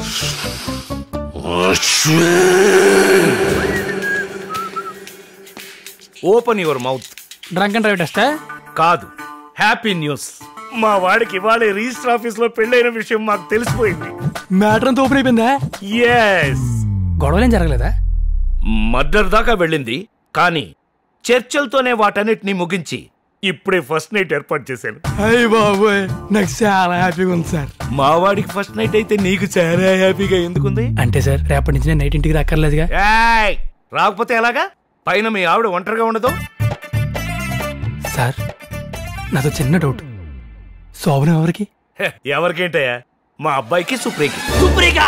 open your mouth drunk and drive టెస్టా కాదు హ్యాపీ న్యూస్ మా వాడికి ఇవాళ రిజిస్టర్ ఆఫీస్ లో పెళ్ళైన విషయం మాకు తెలిసిపోయింది మ్యాటర్ అంతా ఓపెన్ అయిపోయిందా ఎస్ గొడవలేం జరగలేదా మర్డర్ దాకా వెళ్ళింది కానీ చర్చలతోనే వాటన్నిటిని ముగించి ఇప్పుడే ఫస్ట్ నైట్ ఏర్పాటు చేశాను అయ్య బాబోయ్ నాకు చాలా హ్యాపీగా ఉంది సార్ మా వాడికి ఫస్ట్ నైట్ అయితే నీకు చాలా హ్యాపీగా ఎందుకుంది అంటే సార్ రేపటి నుంచి నేను నైట్ ఇంటికి రాక్కర్లేదుగా ఏయ్, రాకపోతే ఎలాగా పైన మీ ఆవిడ ఒంటరిగా ఉండదు సార్ నాతో చిన్న డౌట్ శోభనం ఎవరికి హె, ఎవరికేంటయ్యా మా అబ్బాయికి సుప్రీకి సుప్రీగా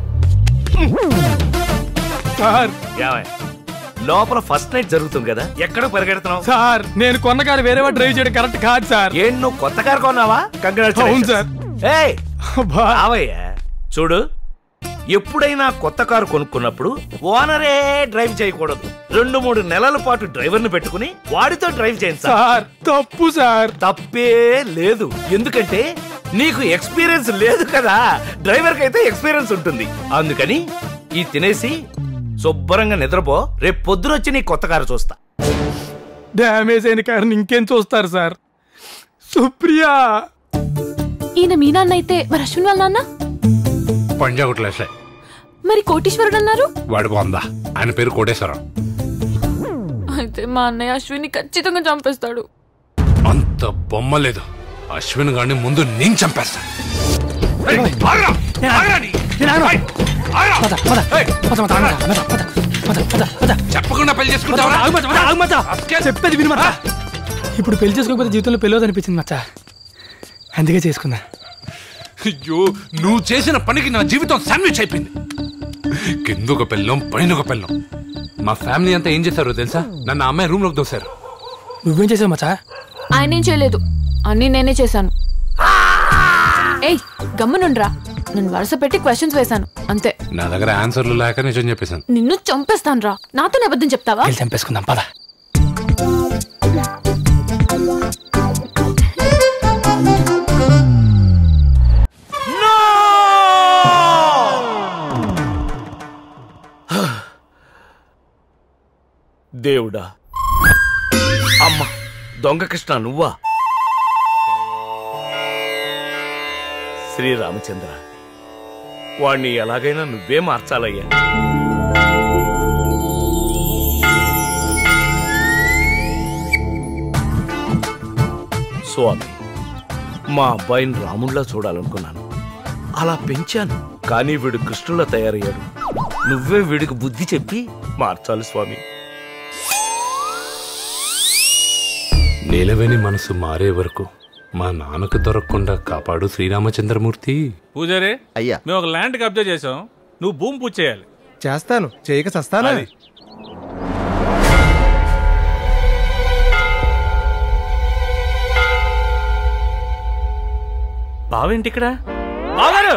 సార్ ఏమయ్య, లోపల ఫస్ట్ నైట్ జరుగుతుంది కదా ఎక్కడ పరిగెడుతున్నావు సార్ నేను కొన్న కారు వేరే వాడు డ్రైవ్ చేయడం కరెక్ట్ కాదు సార్ ఏంటి నువ్వు కొత్త కారు కొన్నావా అవును కంగ్రాచులేషన్ సార్ ఏయ్ రావయ్యా చూడు ఎప్పుడైనా కొత్త కారు కొనుక్కున్నప్పుడు ఓనరే డ్రైవ్ చేయకూడదు రెండు మూడు నెలల పాటు డ్రైవర్ని పెట్టుకుని వాడితో డ్రైవ్ చేయండి సార్ తప్పు సార్ తప్పే లేదు ఎందుకంటే నీకు ఎక్స్పీరియన్స్ లేదు కదా డ్రైవర్కి అయితే ఎక్స్పీరియన్స్ ఉంటుంది అందుకని ఈ తినేసి శుభ్రంగా నిద్రపో రేపు పొద్దునొచ్చి నీ కొత్త కారు చూస్తా డ్యామేజ్ అయిన కారుని ఇంకేం చూస్తారు సార్ సుప్రియా ఈయన మీ నాన్న అయితే మరి అశ్విన్ వాళ్ళ నాన్న పంజాగుట్లేసే మరి కోటీశ్వరుడు అన్నారు వాడు బాగుందా ఆయన పేరు కోటేశ్వరం అయితే మా అన్నయ్య అశ్విన్ని ఖచ్చితంగా చంపేస్తాడు అంత బొమ్మ లేదు అశ్విన్ గారిని ముందు నేను చంపేస్తా ఏయ్, ఆగ్రా! ఆగ్రా నీ! ఏయ్, ఆగ్రా! చెప్పకుండా పెళ్లి చేసుకుంటావా చెప్పేది విను మచ్చా ఇప్పుడు పెళ్లి చేసుకోకపోతే జీవితంలో పెళ్ళి అనిపించింది మచ్చా అందుకే చేసుకున్నా అయ్యో నువ్వు చేసిన పనికి నా జీవితం శాండ్విచ్ అయిపోయింది కింద ఒక పెళ్ళం పైన ఒక పెళ్ళం మా ఫ్యామిలీ అంతా ఏం చేశారో తెలుసా నన్ను ఆ అమ్మాయి రూమ్ లోకి దోశారు నువ్వేం చేసావు మచ్చా ఆయన ఏం చేయలేదు అన్నీ నేనే చేశాను ఏయ్ గమ్మునుండ్రా నేను వరుస పెట్టి క్వశ్చన్స్ వేశాను అంతే నా దగ్గర ఆన్సర్లు లేక నిజం చెప్పేశాను నిన్ను చంపేస్తాను రా నాతో అబద్ధం చెప్తావా వెళ్ళి చంపేసుకుందాం పద దేవుడా అమ్మ దొంగ కృష్ణ నువ్వా శ్రీరామచంద్ర వాణ్ణి ఎలాగైనా నువ్వే మార్చాలయ్యా స్వామి మా అబ్బాయిని రాముడిలా చూడాలనుకున్నాను అలా పెంచాను కానీ వీడు కృష్ణులా తయారయ్యాడు నువ్వే వీడికి బుద్ధి చెప్పి మార్చాలి స్వామి నీలవేని మనసు మారే వరకు మా నాన్నకు దొరకకుండా కాపాడు శ్రీరామచంద్రమూర్తి పూజారి అయ్యా మేము ఒక ల్యాండ్ కబ్జా చేసాం నువ్వు భూమి పూజ చేయాలి చేస్తాను చేయక చస్తానా అది. బావేంటి ఇక్కడ బాగారు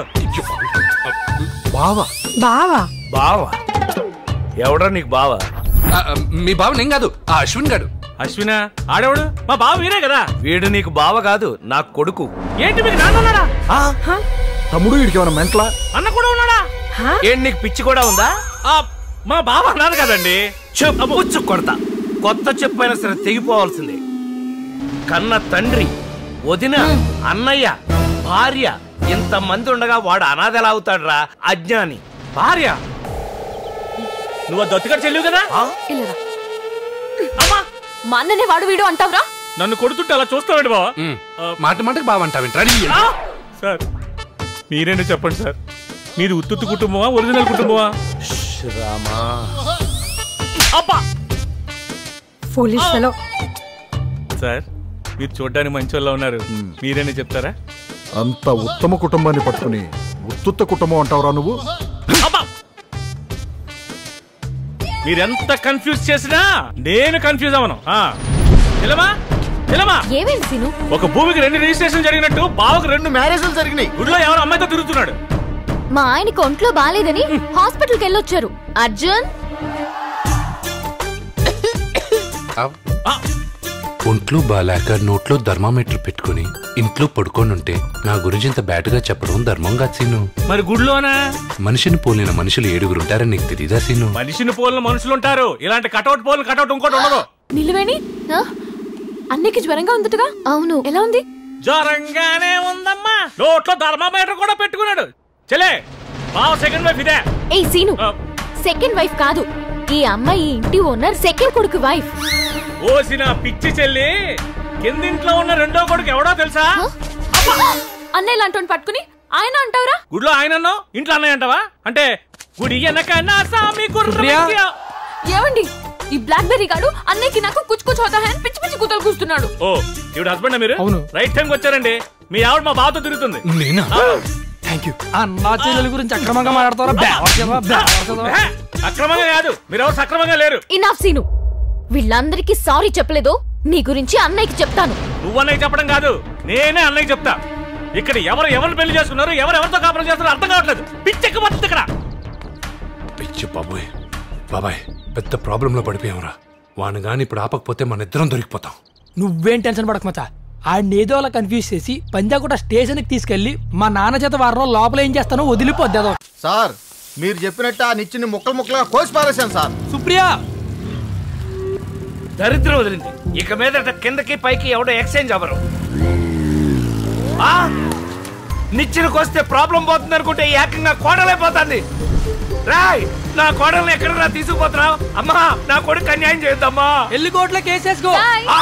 బావా బావా బావా ఎవడా నీకు బావా మీ బావ నేను కాదు ఆ అశ్విన్ గాడు అశ్వినా ఆడేవాడు మా బావ వీరే కదా వీడు నీకు బావ కాదు నా కొడుకు ఏంటి మీకు నాన్న ఉన్నాడా తమ్ముడు వీడికి ఏమైనా మెంట్లా అన్న కూడా ఉన్నాడా ఏంటి నీకు పిచ్చి కూడా ఉందా ఆ, మా బావ అన్నారు కదండి చెప్పు కొడతా కొత్త చెప్పు అయినా సరే తెగిపోవాల్సిందే కన్న తండ్రి వదిన అన్నయ్య భార్య ఇంత మంది ఉండగా వాడు అనాథ ఎలా అవుతాడురా అజ్ఞాని భార్య నువ్వు దత్తుగారు చెల్లివు కదా ఇల్లరా అమ్మా మా అన్ననే వాడు వీడు అంటావురా నన్ను కొడుతుంటే అలా చూస్తావండి బావా మాట మాటకి బావంటావేంట్రా సార్ మీరేంటి చెప్పండి సార్ మీది ఉత్తుత్తు కుటుంబమా ఒరిజినల్ కుటుంబమా రామా అబ్బా పోలీస్ ఫెలో సార్ మీరు చూడ్డానికి మంచి వాళ్ళ ఉన్నారు మీరేనే చెప్తారా అంత ఉత్తమ కుటుంబాన్ని పట్టుకుని ఉత్తుత్త కుటుంబం అంటావురా నువ్వు మీరెంత కన్ఫ్యూజ్ చేసినా నేను కన్ఫ్యూజ్ అవను ఆ. నిలమా నిలమా ఏమైంది సీను ఒక భూమికి రెండు రిజిస్ట్రేషన్ జరిగినట్టు బావకు రెండు మ్యారేజ్లు జరిగినాయి గుడిలో ఎవరు అమ్మాయితో తిరుగుతున్నాడు మా ఆయనకి ఒంట్లో బాగాలేదని హాస్పిటల్కి వెళ్ళొచ్చారు అర్జున్ ఒంట్లో బాలాక నోట్లో థర్మామీటర్ పెట్టుకుని ఇంట్లో పడుకొని ఉంటే నా గురించి ఇంత బ్యాటుగా చెప్పడం ధర్మం కాదు సీను మరి గుడిలోనా మనిషిని పోలిన మనుషులు ఏడుగురు ఉంటారని నీకు తెలీదా సీను మనిషిని పోలిన మనుషులు ఉంటారు ఇలాంటి కటౌట్ పోలిన కటౌట్ ఇంకోటి ఉండదు నిలువేణి అన్నకి జ్వరంగా ఉందటగా అవును ఎలా ఉంది జ్వరంగానే ఉందమ్మా నోట్లో థర్మామీటర్ కూడా పెట్టుకున్నాడు చెలే బావ సెకండ్ వైఫ్ ఇదే ఏయ్ సీను సెకండ్ వైఫ్ కాదు ఈ అమ్మాయి ఈ ఇంటి ఓనర్ సెకండ్ కొడుకు వైఫ్ ఓసిన పిచ్చి చెల్లి కిందింట్లో ఉన్న రెండో కొడుకు ఎవడో తెలుసా అన్నయ్య లాంటి పట్టుకుని ఆయన అంటావురా గుడిలో ఆయన అన్నావు ఇంట్లో అన్నయ్య అంటావా అంటే గుడి వెనక నా సామి గుర్రమెక్కి- ఏమండి ఈ బ్లాక్ బెర్రీ గాడు అన్నయ్యకి నాకు కుచ్చు కుచ్చు హోతా హై అని పిచ్చి పిచ్చి కూతలు కూస్తున్నాడు ఓ ఇవిడ హస్బెండ్ మీరు అవును. రైట్ టైం వచ్చారండి మీ ఆవిడ మా బావతో తిరుగుతుంది నేనా థ్యాంక్ యూ అన్నా చెల్లెల గురించి అక్రమంగా మాట్లాడతారా బేవర్సెదవా, బేవర్సెదవా. ఏ, అక్రమంగా కాదు మీరెవరు సక్రమంగా లేరు ఇనాఫ్ సీను వీళ్ళందరికీ సారీ చెప్పలేదు నీ గురించి అన్నయ్యకి చెప్తాను నువ్వు అన్నయ్య చెప్పడం కాదు నేనే అన్నయ్య చెప్తా ఇక్కడ ఎవరు ఎవరు పెళ్లి చేసుకున్నారు ఎవరు ఎవరితో కాపురం చేస్తున్నారో అర్థం కావట్లేదు పిచ్చెక్కిపోతుంది ఇక్కడ బాబాయ్ పెద్ద ప్రాబ్లంలో పడిపోయాంరా వాణ్ణి గాని ఇప్పుడు ఆపకపోతే మన ఇద్దరం దొరికిపోతాం నువ్వేం టెన్షన్ పడక మచ్చా ఆడిని ఏదో అలా కన్ఫ్యూజ్ చేసి పంజాగుట్ట స్టేషన్కి తీసుకెళ్లి మా నాన్న చేత వారం లోపల ఏం చేస్తానో వదిలిపోద్దాం సార్ మీరు చెప్పినట్టు ఆ నిచ్చిని ముక్కలు ముక్కలుగా కోసి పారేశాను సార్ సుప్రియా దరిద్రం వదిలింది ఇక మీద కిందకి పైకి ఎవడో ఎక్స్చేంజ్ అవ్వరు ఆ? నిచ్చెనకు వస్తే ప్రాబ్లం పోతుంది అనుకుంటే ఏకంగా కోడలైపోతుంది రాయ్ నా కోడల్ని ఎక్కడ తీసుకుపోతున్నావు అమ్మా నా కొడుకు అన్యాయం చేయొద్దమ్మా ఎల్లి కోట్ల కేసేసుకో ఆ!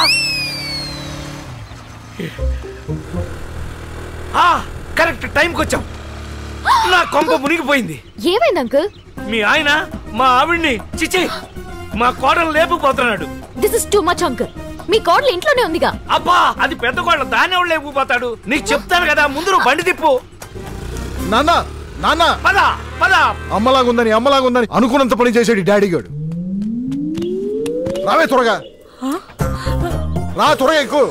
ఆ, కరెక్ట్ టైంకి వచ్చాం నా కొంప మునిగిపోయింది ఏమైంది అంకుల్ మీ ఆయన మా ఆవిడ్ని చిచి మా కోడలు లేపుకుపోతున్నాడు this is too much uncle మీ కోడలు ఇంట్లోనే ఉందిగా అబ్బా అది పెద్ద కోడలు దాన్ని ఎవడు లేపుకుపోతాడు నీకు చెప్తాను కదా ముందు నువ్వు బండి తిప్పు నాన్న నాన్న పద పద అమ్మలాగుందని అమ్మలాగుందని అనుకున్నంత పని చేసాడు ఈ డాడీ గాడు రావే త్వరగా రా త్వరగా ఎక్కువ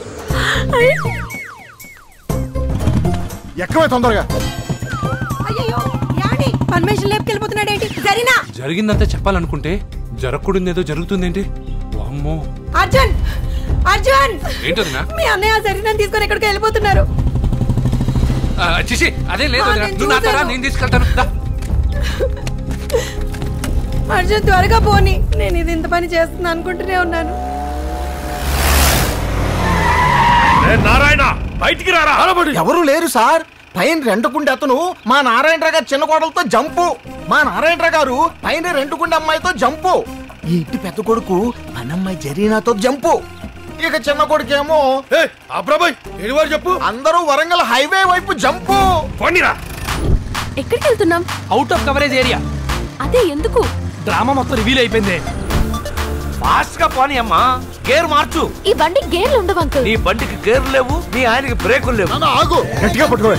ఎక్కవే తొందరగా అయ్యో యాండి పర్మిషన్ లేపుకెళ్ళిపోతున్నాడు ఏంటి జరినా జరిగిందంతా చెప్పాలనుకుంటే జరగకూడదు జరుగుతుందేంటి వామ్మో అర్జున్ అర్జున్ ఏంటదినా మీ అన్నయ్య జరిగిన తీసుకొని ఎక్కడికి వెళ్ళిపోతున్నారు ఆ, చిచి అదే లేదు ఆ, వదినా. నేను నువ్వు నాతో రా, చూశాను. నేను తీసుకెళ్తాను దా. అర్జున్ త్వరగా పోని నేను ఇది ఇంత పని చేస్తున్నా అనుకుంటూనే ఉన్నాను నారాయణ బయటికి రారా ఎవరు లేరు సార్ పైన రెండుకుండే అతను మా నారాయణరావు గారు చిన్న కోడలతో జంపు మా నారాయణరావు గారు పైన రెండుకుండే అమ్మాయితో జంపు ఈ ఇంటి పెద్ద కొడుకు పనమ్మాయి జరీనాతో జంపు ఇక చిన్న కొడుకేమో అబ్రాబాయ్ ఏడు వారు చెప్పు అందరూ వరంగల్ హైవే వైపు జంపు పోనీరా ఎక్కడికి వెళ్తున్నాం అవుట్ ఆఫ్ కవరేజ్ ఏరియా అదే ఎందుకు డ్రామా మొత్తం రివీల్ అయిపోయింది ఫాస్ట్ గా పోనీ అమ్మా గేర్ మార్చు ఈ బండి గేర్లు ఉండవు అంకుల్ నీ బండికి గేర్ లేవు నీ ఆయనకి బ్రేకులు లేవు ఆగు గట్టిగా పట్టుకోవే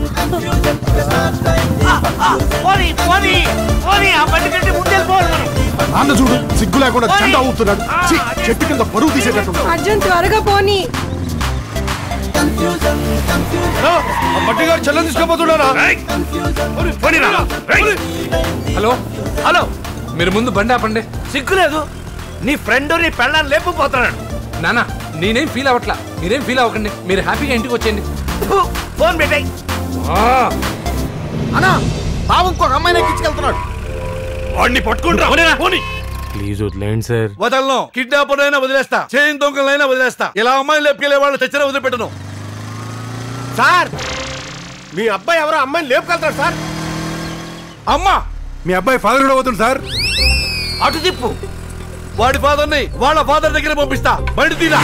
పోనీ పోనీ పోనీ ఆ బండి కంటే ముందే పోవాలి మనం నాన్న చూడు సిగ్గు లేకుండా జెండా ఊపుతున్నాడు ఛీ, చెట్టు కింద బరువు తీసేటట్టు అర్జున్ త్వరగా పోని మట్టి గారు చెల్లని తీసుకోపోతున్నాడా హలో హలో మీరు ముందు బండి ఆపండి సిగ్గులేదు నీ ఫ్రెండ్ నీ పెళ్ళాన్ని లేపుకుపోతున్నాడు నానా నేనేం ఫీల్ అవ్వట్లా మీరేం ఫీల్ అవ్వకండి మీరు హ్యాపీగా ఇంటికి వచ్చేయండి ఫోన్ పెట్టాయి అన్నా బాబు ఇంకొక అమ్మాయిని ఎక్కించుకెళ్తున్నాడు వాడిని పట్టుకుంటా ప్లీజ్ వదిలేండి సార్ వదలను కిడ్నాపర్ అయినా వదిలేస్తా చేయిన దొంగలైనా వదిలేస్తా ఇలా అమ్మాయిని లేపుకెళ్లే వాళ్ళు తెచ్చిన వదిలిపెట్టను సార్ మీ అబ్బాయి ఎవరో అమ్మాయిని లేపుకెళ్తాడు సార్ అమ్మా మీ అబ్బాయి ఫాదర్ కూడా అవుతుంది సార్ అటు తిప్పు వాడి ఫాదర్ ని వాళ్ళ ఫాదర్ దగ్గర పంపిస్తా బండి తీరా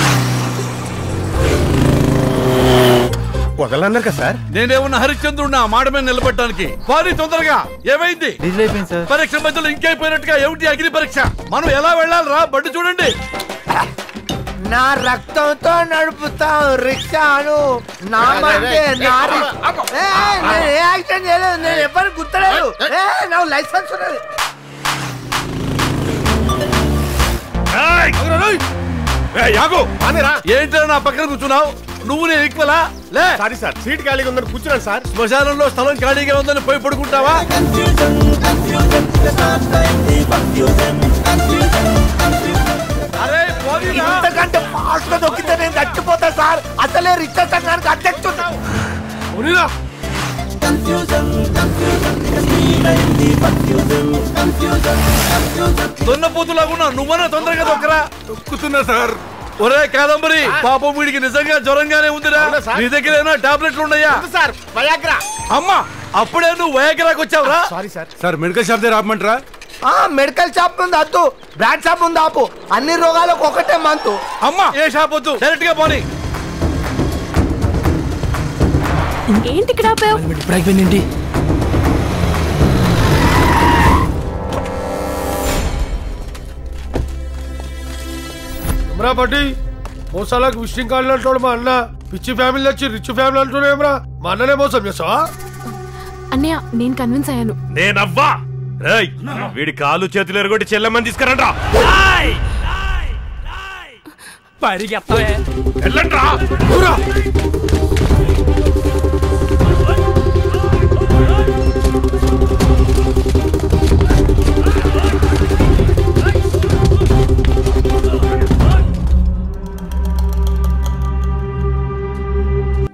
వదలన్నారు కదా సార్ నేనేమన్నా హరిశ్చంద్రుడినా మాట మీద నిలబడటానికి వారి తొందరగా ఏమైంది డీజిల్ అయిపోయింది సార్ పరీక్ష మధ్యలో ఇంకైపోయినట్టుగా ఏమిటి అగ్ని పరీక్ష మనం ఎలా వెళ్ళాలిరా బండి చూడండి నా రక్తంతో నడుపుతాం రిక్షాను నా బండి నా రి- ఏ, నేను ఏ యాక్షన్ చేయలేదు నేను ఎవరు గుర్తలేదు ఏ, నాకు లైసెన్స్ ఉన్నది ఏంటో నా పక్కన కూర్చున్నావు నువ్వు నేను ఈక్వలా లే సారీ సార్ సీట్ ఖాళీగా ఉందని కూర్చున్నాను సార్ శ్మశానంలో స్థలం ఖాళీగా ఉందని పోయి పడుకుంటావా అరే పోనీరా. ఇంతకంటే ఫాస్ట్ గా దొక్కితే నేను చచ్చిపోతా సార్ అసలే రిక్షా సంఘానికి అధ్యక్షుడు పోనీరా. దున్నపోతులాగున్నా నువ్వన్నా తొందరగా దొక్కరా తొక్కుతున్నా సార్ ఒరే కాదంబరి పాపం వీడికి నిజంగా జ్వరంగానే ఉందిరా నీ దగ్గర ఏమైనా టాబ్లెట్లు ఉన్నాయా సార్ వయాగ్రా అమ్మా అప్పుడే నువ్వు వయగ్రాకి వచ్చావురా sorry sir sir medical shop దగ్గర ఆపమంటారా ఆ మెడికల్ షాప్ ఉంది అద్దు బ్రాండ్ షాప్ ఉంది ఆపు అన్ని రోగాలకు ఒకటే మంతు అమ్మా ఏ షాప్ వద్దు డైరెక్ట్ గా పోనీ ఏంటి ఇక్కడ ఆపావు ఇప్పుడు అయిపోయింది ఏంటి ఎమరా పట్టి మోసాలకు విషయం కాళ్ళు అంటాడు మా అన్న పిచ్చి ఫ్యామిలీ వచ్చి రిచ్ ఫ్యామిలీ అంటున్నాడు ఏమరా మా అన్ననే మోసం చేస్తావా అన్నయ్య నేను కన్విన్స్ అయ్యాను నేనవ్వా రేయ్ వీడి కాలు చేతులు ఎరగొట్టి చెల్లెమ్మని తీసుకురండ్రా పరిగెత్తవే వెళ్ళండ్రా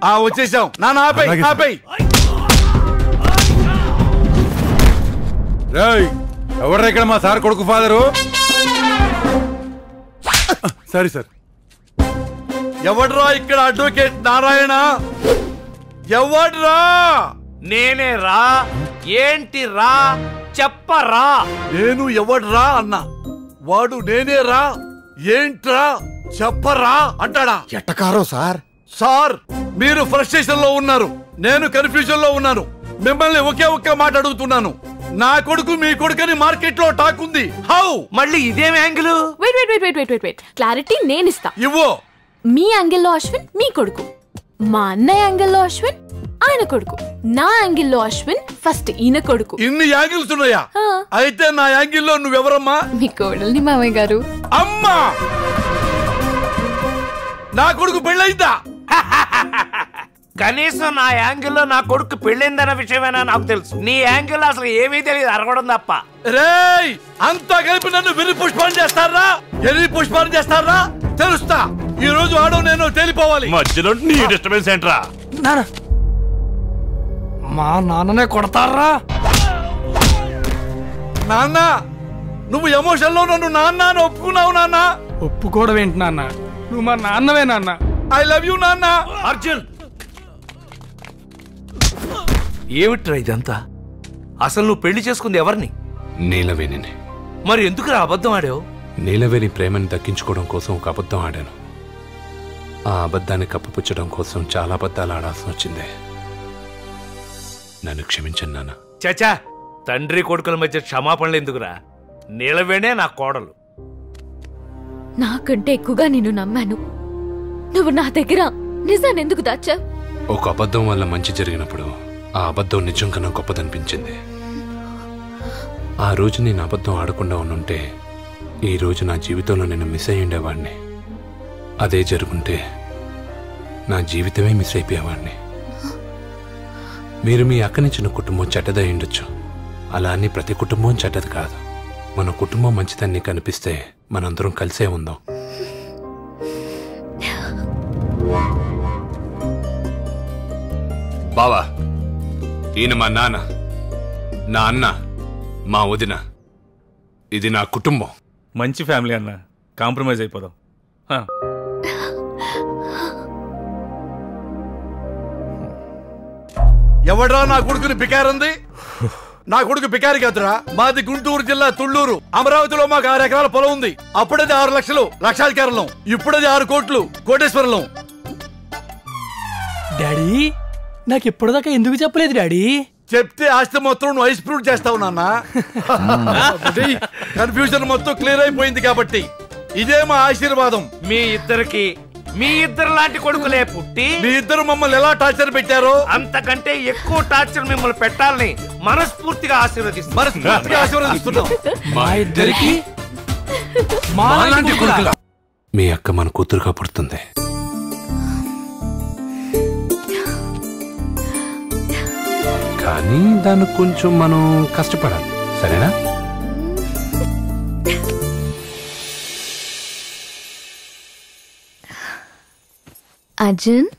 ఆ వచ్చేసాం నాన్న ఆపై అలాగే సార్. ఆపై రేయ్ ఎవడ్రా ఇక్కడ మా సార్ కొడుకు ఫాదరు సరే సార్ ఎవడ్రా ఇక్కడ అడ్వకేట్ నారాయణ ఎవడ్రా నేనే రా ఏంటి రా చెప్పరా నేను ఎవడ్రా అన్నా వాడు నేనే రా ఏంట్రా చెప్పరా అంటాడా ఎట్టకారో సార్ సార్ మీరు ఫ్రస్ట్రేషన్ లో ఉన్నారు నేను కన్ఫ్యూజన్ లో ఉన్నాను మిమ్మల్ని ఒకే ఒక్క మాట అడుగుతున్నాను నా కొడుకు మీ కొడుకని మార్కెట్ లో టాక్ ఉంది హౌ మళ్ళీ ఇదేం angle wait wait wait wait wait wait wait clarity నేను ఇస్తా ఇవ్వు మీ యాంగిల్లో అశ్విన్ మీ కొడుకు మా అన్నయ్య యాంగిల్లో అశ్విన్ ఆయన కొడుకు నా యాంగిల్లో అశ్విన్ ఫస్ట్ ఈయన కొడుకు ఇన్ని యాంగిల్స్ ఉన్నాయా అయితే నా యాంగిల్లో నువ్వెవరమ్మా మీ కోడల్ని మామయ్య గారు అమ్మా నా కొడుకు పెళ్ళైందా కనీసం నా యాంగిల్లో నా కొడుకు పెళ్ళిందన్న విషయమైనా నాకు తెలుసు నీ యాంగిల్లో అసలు ఏమీ తెలియదు అరగడం తప్ప రేయ్ అంతా కలిపి నన్ను వెర్రి పుష్పాన్ని చేస్తారా ఎర్రి పుష్పాన్ని చేస్తారా తెలుస్తా ఈ రోజు ఆడో నేను తేలిపోవాలి మధ్యలో నీ డిస్టర్బెన్స్ ఏంట్రా నాన్న మా నాన్ననే కొడతారా నాన్న నువ్వు ఎమోషన్ లో నన్ను నాన్న అని ఒప్పుకున్నావు నాన్న ఒప్పుకోవడం ఏంటి నాన్న నువ్వు మా నాన్నవే నాన్న ఐ లవ్ యూ నాన్న అర్జున్ ఏమిట్రా ఇదంతా అసలు నువ్వు పెళ్లి చేసుకుంది ఎవరిని నీలవేణిని మరి ఎందుకురా అబద్ధం ఆడావు నీలవేణి ప్రేమని దక్కించుకోవడం కోసం ఒక అబద్ధం ఆడాను ఆ అబద్ధాన్ని కప్పిపుచ్చడం కోసం చాలా అబద్ధాలు ఆడాల్సి వచ్చింది నన్ను క్షమించండి నాన్న చచా తండ్రి కొడుకుల మధ్య క్షమాపణలు ఎందుకురా నీలవేణే నా కోడలు నాకంటే ఎక్కువగా నిన్ను నమ్మాను నువ్వు నా దగ్గర నిజాన్ని ఎందుకు దాచావు ఒక అబద్ధం వల్ల మంచి జరిగినప్పుడు ఆ అబద్ధం నిజం కన్నా గొప్పదనిపించింది ఆ రోజు నేను అబద్ధం ఆడకుండా ఉండుంటే ఈ రోజు నా జీవితంలో నేను మిస్ అయి ఉండేవాడిని అదే జరుగుంటే నా జీవితమే మిస్ అయిపోయేవాడిని మీరు మీ అక్కనిచ్చిన కుటుంబం చెడ్డదై ఉండొచ్చు అలా అని ప్రతి కుటుంబం చెడ్డది కాదు మన కుటుంబం మంచిదాన్ని కనిపిస్తే మనందరం కలిసే ఉందాం బావా ఈయన మా నాన్న నా అన్న మా వదిన ఇది నా కుటుంబం మంచి ఫ్యామిలీ అన్న కాంప్రమైజ్ అయిపోదాం ఆ. ఎవడ్రా నా కొడుకుని పికారంది నా కొడుకు పికారి కాదురా మాది గుంటూరు జిల్లా తుళ్ళూరు అమరావతిలో మాకు ఆరు ఎకరాల పొలం ఉంది అప్పుడది ఆరు లక్షలు లక్షాధికారులం ఇప్పుడది ఆరు కోట్లు కోటేశ్వరులం డాడీ నాకు ఇప్పటిదాకా ఎందుకు చెప్పలేదు డాడీ చెప్తే ఆస్తి మొత్తం నువ్వు ఐస్ ప్రూవ్ చేస్తావు నాన్న కన్ఫ్యూజన్ మొత్తం క్లియర్ అయిపోయింది కాబట్టి ఇదే మా ఆశీర్వాదం మీ ఇద్దరికి మీ ఇద్దరు లాంటి కొడుకులే పుట్టి మీ ఇద్దరు మమ్మల్ని ఎలా టార్చర్ పెట్టారో అంతకంటే ఎక్కువ టార్చర్ మిమ్మల్ని పెట్టాలని మనస్ఫూర్తిగా ఆశీర్వదిస్తాం మనస్ఫూర్తిగా ఆశీర్వదిస్తున్నాం మా ఇద్దరికి మా మాలాంటి కొడుకులా? మీ అక్క మన కూతురుగా పుడుతుంది కానీ దానికి కొంచెం మనం కష్టపడాలి సరేనా అర్జున్